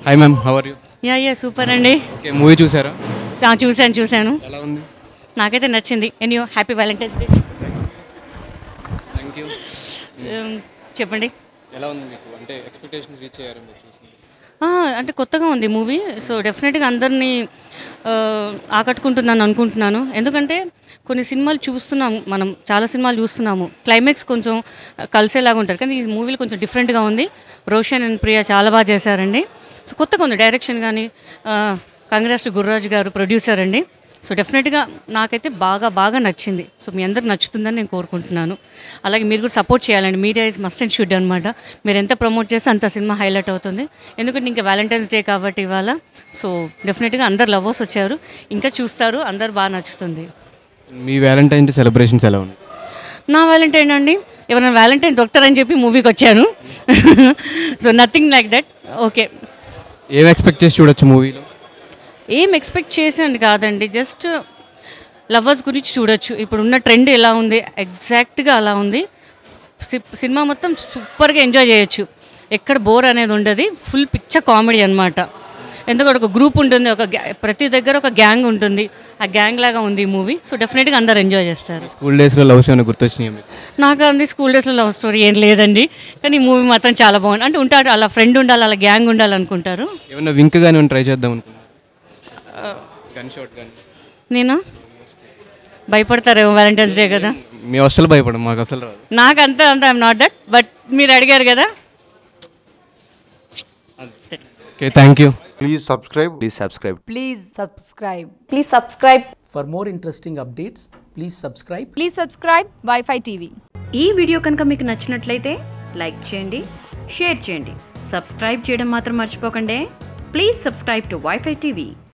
Hi ma'am how are you yeah yeah super అండి okay movie చూసారా ఆ, చూశాను చూశాను ఎలా ఉంది నాకైతే నచ్చింది any happy Valentine's day thank you చెప్పండి ఎలా ఉంది మీకు అంటే ఎక్స్పెక్టేషన్స్ రీచ్ అయ్యారు మీరు చూసింది ఆ, అంటే కొత్తగా ఉంది మూవీ సో డెఫినెట్గా అందరినీ ఆ, ఆకట్టుకుంటుందని అనుకుంటున్నాను ఎందుకంటే కొన్ని సినిమాలు చూస్తున్నాం మనం చాలా సినిమాలు చూస్తున్నాము క్లైమాక్స్ కొంచెం కలిసేలాగా ఉంటారు కానీ ఈ మూవీలో కొంచెం డిఫరెంట్గా ఉంది రోషన్ అండ్ ప్రియా చాలా బాగా చేశారండి సో కొత్తగా ఉంది డైరెక్షన్ కానీ కంగ్రాస్ట్ గుర్రాజు గారు ప్రొడ్యూసర్ అండి సో డెఫినెట్గా నాకైతే బాగా బాగా నచ్చింది సో మీ అందరికి నచ్చుతుందని నేను కోరుకుంటున్నాను అలాగే మీరు కూడా సపోర్ట్ చేయాలండి media is must and should అనమాట మీరు ఎంత ప్రమోట్ చేస్తే అంత సినిమా హైలైట్ అవుతుంది ఎందుకంటే ఇంకా వ్యాలంటైన్స్ డే కాబట్టి ఇవాళ సో డెఫినెట్గా అందరు లవర్స్ వచ్చారు ఇంకా చూస్తారు అందరు బాగా నచ్చుతుంది మీ వ్యాలంటైన్ డే సెలబ్రేషన్స్ ఎలా ఉంది నా వ్యాలంటైన్ అండి ఎవరైనా వ్యాలంటైన్ దొరుకుతారని చెప్పి మూవీకి వచ్చాను so nothing like that okay ఏం ఎక్స్పెక్ట్ చేసి చూడొచ్చు మూవీలో ఏం ఎక్స్పెక్ట్ చేసాను కాదండి జస్ట్ లవర్స్ గురించి చూడొచ్చు ఇప్పుడున్న ట్రెండ్ ఎలా ఉంది ఎగ్జాక్ట్గా అలా ఉంది సి- సినిమా మొత్తం సూపర్గా ఎంజాయ్ చేయొచ్చు ఎక్కడ బోర్ అనేది ఉండదు ఫుల్ పిక్చర్ కామెడీ అనమాట ఎందుకంటే ఒక గ్రూప్ ఉంటుంది ఒక గ్యా- ప్రతి దగ్గర ఒక గ్యాంగ్ ఉంటుంది ఆ గ్యాంగ్ లాగా ఉంది ఈ మూవీ సో డెఫినెట్గా అందరు ఎంజాయ్ చేస్తారు స్కూల్ డేస్లో లవ్స్ ఏమైనా గుర్తొచ్చినాయి మీకు నాకు అంది స్కూల్ డేస్లో లవ్ స్టోరీ ఏం లేదండి కానీ ఈ మూవీ మాత్రం చాలా బాగుంది అంటే ఉంటాడు అలా ఫ్రెండ్ ఉండాలి అలా గ్యాంగ్ ఉండాలి అనుకుంటారు ఏమైనా వింక్ కానీ ట్రై చేద్దాం అనుకున్నాను గన్ షాట్ కానీ నేను భయపడతారేమో వ్యాలంటైన్స్ డే కదా మీ అసలు భయపడం మాకు అసలు రాదు నాకు అంత అంత ఐఎమ్ నాట్ దట్ బట్ మీరు అడిగారు కదా okay thank you Please subscribe. Please subscribe. Please subscribe. Please subscribe. For more interesting updates, please subscribe Please subscribe Wi-Fi TV. ఈ వీడియో కనుక మీకు నచ్చినట్లయితే లైక్ చేయండి షేర్ చేయండి సబ్స్క్రైబ్ చేయడం మాత్రం మర్చిపోకండి please subscribe to WiFi TV